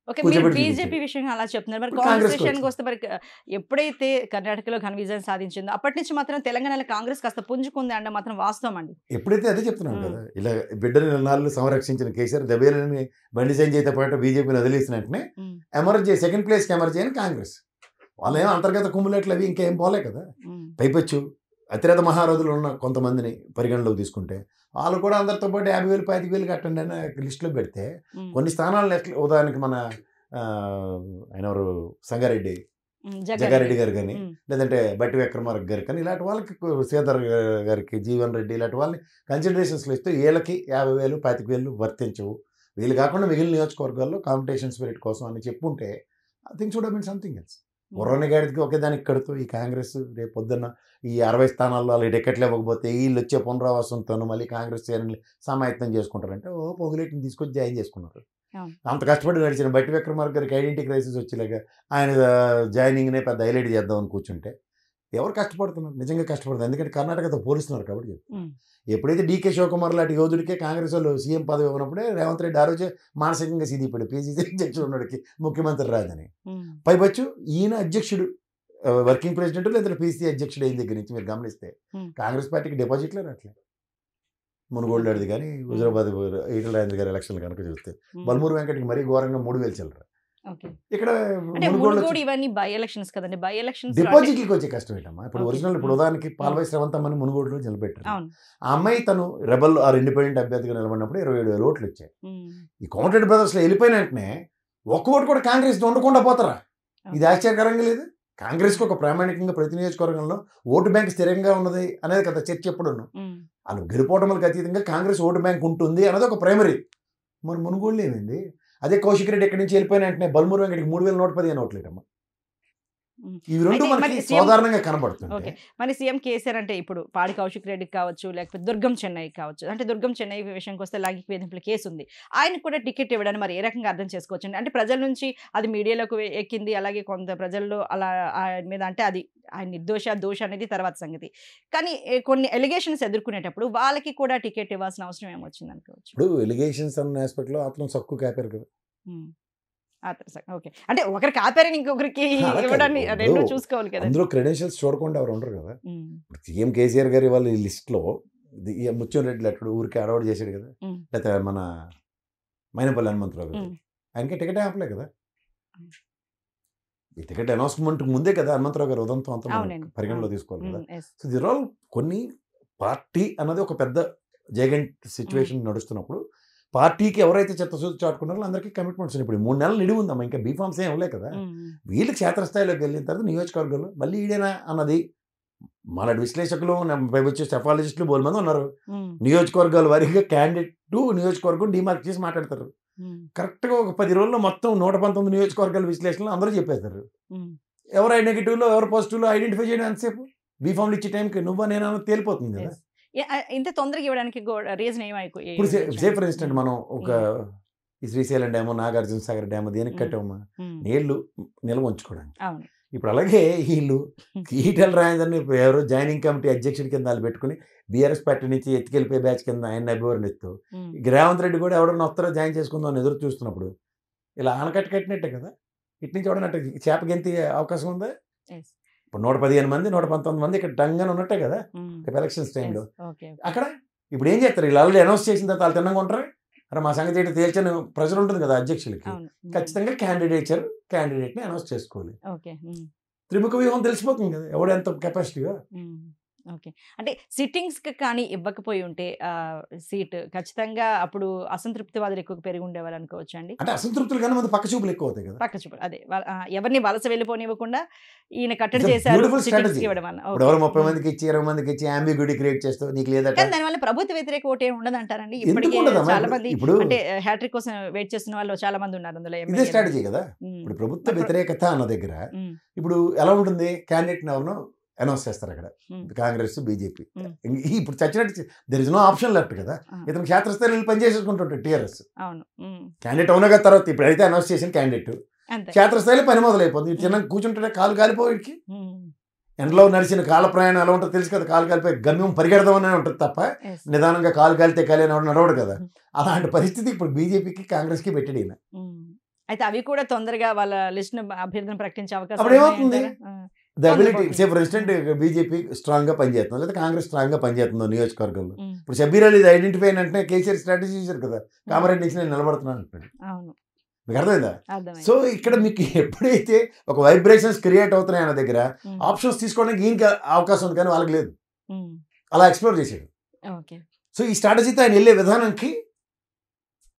Okay మీరు కూర్చోబెట్టి BJP చూపించారు. విషయంగా అలా చెప్తున్నారు మరి ఇప్పుడు కాంగ్రెస్ కాంగ్రెస్కి విషయానికి వస్తే మరి క- ఎప్పుడైతే కర్ణాటకలో ఘన విజయం సాధించిందో అప్పటి నుంచి మాత్రం తెలంగాణలో కాంగ్రెస్ కాస్త పుంజుకుంది అంటే మాత్రం వాస్తవం అండి ఎప్పుడైతే అదే చెప్తున్నాను మ్మ్. కదా ఇలా బిడ్డని నాలుగు సంరక్షించిన కేసీఆర్ దెబ్బేలని బండి సంజయ్తో పాటు బీజేపీని వదిలేసిన వెంటనే ఉమ్, ఎమర్జీ సెకండ్ ప్లేస్కి ఎమర్జీ అని కాంగ్రెస్ వాళ్ళు ఏం అంతర్గత కుమ్ములేట్లు అవి ఇంకేం పోలే కదా ఉమ్, పైపచ్చు అతిరేత మహారథులు ఉన్న కొంతమందిని పరిగణలోకి తీసుకుంటే వాళ్ళు కూడా అందరితో పాటు యాభై వేలు పాతిక వేలు కట్టండి అని లిస్టులో పెడితే ఉమ్, కొన్ని స్థానాలను ఎట్లా ఉదాహరణకి మన ఆ, ఆయన ఎవరు సంగారెడ్డి ఉమ్, జగారెడ్డి గారు కానీ ఉమ్, లేదంటే బట్టి విక్రమార్క గారు కానీ ఇలాంటి వాళ్ళకి శ్రీధర్ గారికి జీవన్ రెడ్డి ఇలాంటి వాళ్ళని కన్సిడరేషన్స్లో ఇస్తే వీళ్ళకి యాభై వేలు పాతిక వేలు వర్తించవు వీళ్ళు కాకుండా మిగిలిన నియోజకవర్గాల్లో కాంపిటీషన్ స్పిరిట్ కోసం అని చెప్పుంటే things would mean something else బుర్రని గాడికి ఒకే దానికి కడుతూ ఈ కాంగ్రెస్ రేపు పొద్దున్న ఈ అరవై స్థానాల్లో వాళ్ళు టికెట్లు ఇవ్వకపోతే వీళ్ళు వచ్చే పునరావాసంతో మళ్ళీ కాంగ్రెస్ చేరని సమాయత్తం చేసుకుంటారంటే ఓ పొగులేటిని తీసుకొచ్చి జాయిన్ చేసుకున్నారు అవును. అంత కష్టపడి నడిచిన బట్టి విక్రమార్క గారికి ఐడెంటిటీ క్రైసిస్ వచ్చేలాగా ఆయన జాయినింగ్నే పెద్ద హైలైట్ చేద్దామని కూర్చుంటే ఎవరు కష్టపడుతున్నారు నిజంగా కష్టపడుతున్నారు ఎందుకంటే కర్ణాటకతో పోలుస్తున్నారు కాబట్టి చెప్తున్నా. ఉమ్, ఎప్పుడైతే డీకే శివకుమార్ లాంటి యోధుడికే కాంగ్రెస్ వాళ్ళు సీఎం పదవి ఇవ్వనప్పుడే రేవంత్ రెడ్డి ఆ రోజే మానసికంగా సిద్ధిపడి పీసీసీ అధ్యక్షుడు ఉన్నాడికి ముఖ్యమంత్రి రాదని ఉమ్, పైపచ్చు ఈయన అధ్యక్షుడు ఆ, వర్కింగ్ ప్రెసిడెంట్ లేదంటే పీసీ అధ్యక్షుడు అయిన దగ్గర నుంచి మీరు గమనిస్తే Hmm. కాంగ్రెస్ పార్టీకి డిపాజిట్లే రావట్లేదు మునుగోళ్ళది కానీ హుజరాబాద్ ఈటల రాజేంద్ర గారి ఎలక్షన్లు కనుక చూస్తే ఉమ్, బల్మూరు వెంకటకి మరీ ఘోరంగా మూడు వేలు చిల్లర ఓకే ఇక్కడ అంటే మునుగోళ్ళు మునుగోడు ఇవన్నీ బై ఎలక్షన్స్ కదండి బై ఎలక్షన్స్ డిపాజిట్లకి వచ్చే కష్టం ఏంటమ్మా ఇప్పుడు Okay. ఒరిజినల్ ఇప్పుడు Hmm. ఉదాహరణకి పాల్వై శ్రవంతమ్మని మునుగోడులో నిలబెట్టారు అవును ఆ అమ్మాయి తను రెబల్ ఆర్ ఇండిపెండెంట్ అభ్యర్థిగా నిలబడినప్పుడు ఇరవై ఏడు వేల ఓట్లు వచ్చాయి ఉమ్, ఈ కోమటిరెడ్డి బ్రదర్స్లో వెళ్ళిపోయిన వెంటనే ఒక్క ఓటు కూడా కాంగ్రెస్ ఉండకుండా పోతారా ఇది ఆశ్చర్యకరంగా లేదు కాంగ్రెస్కి ఒక ప్రామాణికంగా ప్రతి నియోజకవర్గంలో ఓటు బ్యాంక్ స్థిరంగా ఉన్నది అనేది కదా చర్చ ఎప్పుడు ఉమ్, వాళ్ళు గెలుపోవటములకు అతీతంగా కాంగ్రెస్ ఓటు బ్యాంక్ ఉంటుంది అన్నది ఒక ప్రైమరీ మరి మునుగోళ్ళు ఏమైంది అదే కౌశిక్ రెడ్డి ఎక్కడి నుంచి వెళ్ళిపోయిన వెంటనే బల్మూరు వెంకటికి మూడు వేల నూట పదిహేను ఓట్లేటమ్మా ఉమ్. ఇవి రెండు అయితే మనకి మరి సీఎం సాధారణంగా ఓకే. కనబడుతుంది మరి సీఎం కేసీఆర్ అంటే ఇప్పుడు పాడి కౌశిక్ రెడ్డికి కావచ్చు లేకపోతే దుర్గం చెన్నై కావచ్చు అంటే దుర్గం చెన్నై విషయంకి వస్తే లైంగిక వేధింపుల కేసు ఉంది ఆయనకు కూడా టికెట్ ఇవ్వడానికి మరి ఏ రకంగా అర్థం చేసుకోవచ్చు అంటే ప్రజల నుంచి అది మీడియాలోకి వే- ఎక్కింది అలాగే కొంత ప్రజల్లో అలా ఆయన మీద అంటే అది ఆయన నిర్దోష దోష అనేది తర్వాత సంగతి కానీ ఏ, కొన్ని ఎలిగేషన్స్ ఎదుర్కొనేటప్పుడు వాళ్ళకి కూడా టికెట్ ఇవ్వాల్సిన అవసరం ఏమొచ్చింది అనుకోవచ్చు ఇప్పుడు ఎలిగేషన్స్ అన్న ఆస్పెక్ట్లో అతను సక్కు కాపారు కదా ఉమ్. ఆ తర్వాత ఓకే అంటే ఒకరికి ఆపారని ఇంకొకరికి అలా కాదు. ఇవ్వడాన్ని ఇప్పుడు రెండు చూసుకోవాలి కదా అందులో క్రెడెన్షియల్స్ చూడకుండా ఎవరు ఉండరు కదా ఉమ్, ఇప్పుడు సీఎం కేసీఆర్ గారి వాళ్ళ ఈ లిస్ట్లో ముత్యం రెడ్డి అక్కడ ఊరికి అడవాడు చేశాడు కదా ఉమ్. లేకపోతే మన మైనపల్లి హనుమంతరావు గారు ఉమ్. ఆయనకి టికెట్ ఆపలే కదా ఉమ్. ఈ టికెట్ అనౌన్స్మెంట్ ముందే కదా హనుమంతరావు గారు ఉదంతం అంతా మనం అవునండి. పరిగణలో అవును. తీసుకోవాలి కదా um, yes. So there all కొన్ని పార్టీ అన్నది ఒక పెద్ద జైగెంట్ సిచ్యువేషన్ నడుస్తున్నప్పుడు పార్టీకి ఎవరైతే చిత్తశుద్ధి చాటుకున్నారో అందరికీ కమిట్మెంట్స్ ఉన్నాయి ఇప్పుడు ఈ మూడు నెలలు నిడి ఉందమ్మా ఇంకా బీఫామ్స్ ఏం ఇవ్వలే కదా ఉమ్, ఉమ్. వీళ్ళు క్షేత్రస్థాయిలోకి వెళ్ళిన తర్వాత నియోజకవర్గంలో మళ్ళీ ఈడేనా అన్నది మన విశ్లేషకులు పై వచ్చే సెఫాలజిస్టులు బోల్ మంది ఉన్నారు ఉమ్, నియోజకవర్గాల వారీగా క్యాండిడేట్ టు నియోజకవర్గం డిమార్క్ చేసి మాట్లాడతారు ఉమ్, కరెక్ట్గా ఒక పది రోజుల్లో మొత్తం నూట పంతొమ్మిది నియోజకవర్గాల విశ్లేషణలు అందరూ చెప్పేస్తారు ఉమ్. ఎవరు నెగిటివ్లో ఎవరు పాజిటివ్లో ఐడెంటిఫై చేయడం ఎంతసేపు బీఫామ్లు ఇచ్చే టైంకి నువ్వా నేను అన్నది తేలిపోతుంది కదా Yes. ఏ- ఆ, ఇంత తొందరగా ఇవ్వడానికి రీజన్ ఏమై ఇప్పుడు సే ఫర్ ఇన్స్టెంట్ మనం ఒక ఈ శ్రీశైలం డ్యాము నాగార్జున సాగర్ డ్యాము దేనికి Mm. కట్టామా నీళ్లు నిల్వ ఉంచుకోవడానికి అవును ఇప్పుడు అలాగే వీళ్ళు ఈటెల రాజేందర్ని ఎవరో జాయినింగ్ కమిటీ అధ్యక్షుడి కింద వాళ్ళు పెట్టుకుని బీఆర్ఎస్ పార్టీ నుంచి ఎత్తుకెళ్ళిపోయే బ్యాచ్ కింద ఆయన అభివర్ణిస్తూ ఉమ్, ఈ రేవంత్ రెడ్డి కూడా ఎవడన్నా వస్తారో జాయిన్ చేసుకుందాం అని ఎదురు చూస్తున్నప్పుడు ఇలా ఆనకట్ట కట్టినట్టే కదా ఇటు నుంచి ఎవడన్నట్టు చేప గెంతి అవకాశం ఉందా yes. ఇప్పుడు నూట పదిహేను మంది నూట పంతొమ్మిది మంది ఇక్కడ డంగానే ఉన్నట్టే కదా ఉమ్, రేపు ఎలక్షన్స్ టైంలో yes. Okay, okay. అక్కడ ఇప్పుడు ఏం చేస్తారు వీళ్ళు ఆల్రెడీ అనౌన్స్ చేసిన తర్వాత వాళ్ళు తిన్నగా ఉంటారు అరే మా సంగతి ఏంటో తేల్చని ప్రెజర్ ఉంటుంది కదా అధ్యక్షులకి అవును ఉమ్, ఖచ్చితంగా క్యాండిడేచర్ క్యాండిడేట్ని అనౌన్స్ చేసుకోవాలి ఓకే ఉమ్, త్రిముఖ వ్యూహం తెలిసిపోతుంది కదా ఎవడు ఎంత కెపాసిటీగా ఉమ్, ఓకే అంటే సిట్టింగ్స్ కానీ ఇవ్వకపోయి ఉంటే సీట్ ఖచ్చితంగా అప్పుడు అసంతృప్తివాదులు ఎక్కువ పెరిగి ఉండేవాళ్ళు అనుకోవచ్చు అండి అంటే అసంతృప్తులు కానీ మంది పక్క చూపులు ఎక్కువ అవుతాయి కదా పక్క చూపు అదే వాళ్ళ- ఆ, ఎవరిని వలస వెళ్ళిపోనివ్వకుండా ఈయన కట్టడి It's a చేశారు beautiful సిట్టింగ్స్ strategy. ఇవ్వడం వల్ల ఇప్పుడు ఎవరు ముప్పై Okay. మందికి ఇచ్చి ఇరవై మందికి ఇచ్చి అంబిగ్యూటీ క్రియేట్ చేస్తావు నీకు లేదట కానీ దానివల్ల ప్రభుత్వ వ్యతిరేక ఓటు ఏమి ఉండదు అంటారండి ఎందుకు ఇప్పటికే ఉండదమ్మా? చాలా మంది ఇప్పుడు అంటే హ్యాట్రిక్ కోసం వెయిట్ చేస్తున్న వాళ్ళు చాలా మంది ఉన్నారు అందులో ఇదే ఎమ్మెల్యేలు. స్ట్రాటజీ కదా ఉమ్, ఇప్పుడు ప్రభుత్వ మరి- వ్యతిరేకత అన్న దగ్గర ఉమ్, ఇప్పుడు ఎలా ఉంటుంది క్యాండిడేట్ ఎవరినో అనౌన్స్ చేస్తారు అక్కడ ఉమ్, కాంగ్రెస్ బీజేపీ Hmm. ఇప్పుడు చచ్చినట్టు there is no option left కదా ఆ, ఇతను క్షేత్రస్థాయిలో వెళ్ళి పనిచేసేసుకుంటుంటాడు టీఆర్ఎస్ అవును ఉమ్, క్యాండిడేట్ అవునా కదా తర్వాత ఇప్పుడు అయితే అనౌన్స్ చేసిన క్యాండిడేట్ అంతే క్షేత్రస్థాయిలో పని మొదలైపోతుంది ఇటు చిన్న కూర్చుంటే కాలు కాలిపోయికి ఉమ్, ఎండలో నడిచిన కాల ప్రయాణం ఎలా ఉంటుందో తెలుసు కదా కాలు కాలిపోయి గమ్యం పరిగెడదామని ఉంటుంది తప్ప yes. నిదానంగా కాలు కాలితే కాలేని వాడు నడవడు కదా అలాంటి పరిస్థితి ఇప్పుడు బీజేపీకి కాంగ్రెస్కి పెట్టాడు ఈయన ఉమ్. అయితే అవి కూడా తొందరగా వాళ్ళ లిస్ట్ అభ్యర్థన ప్రకటించే అవకాశం అప్పుడు ఏమవుతుంది? ఉన్నాయంటారా? ఆ. ద అబిలిటీ తొందరపడుతుంది. Say for instant BJP strong గా పనిచేస్తుంది లేదా కాంగ్రెస్ స్ట్రాంగ్ గా పనిచేస్తుందో నియోజకవర్గంలో ఉమ్. ఇప్పుడు షబీర్ అలీ ఐడెంటిఫై అయినంటే కేసీఆర్ స్ట్రాటజీ చేశారు కదా కామారెడ్డి నుంచి నేను నిలబడుతున్నాను అంటున్నాడు అవును మీకు అర్థమైందా అర్థమైంది సో ఇక్కడ మీకు ఎప్పుడైతే ఒక వైబ్రేషన్స్ క్రియేట్ అవుతున్నాయి ఆయన దగ్గర ఉమ్. ఆప్షన్స్ తీసుకోవడానికి ఈయనకి అవకాశం ఉంది కానీ వాళ్ళకి లేదు ఉమ్. అలా ఎక్స్ప్లోర్ చేశాడు ఓకే సో ఈ స్ట్రాటజీతో ఆయన వెళ్ళే విధానంకి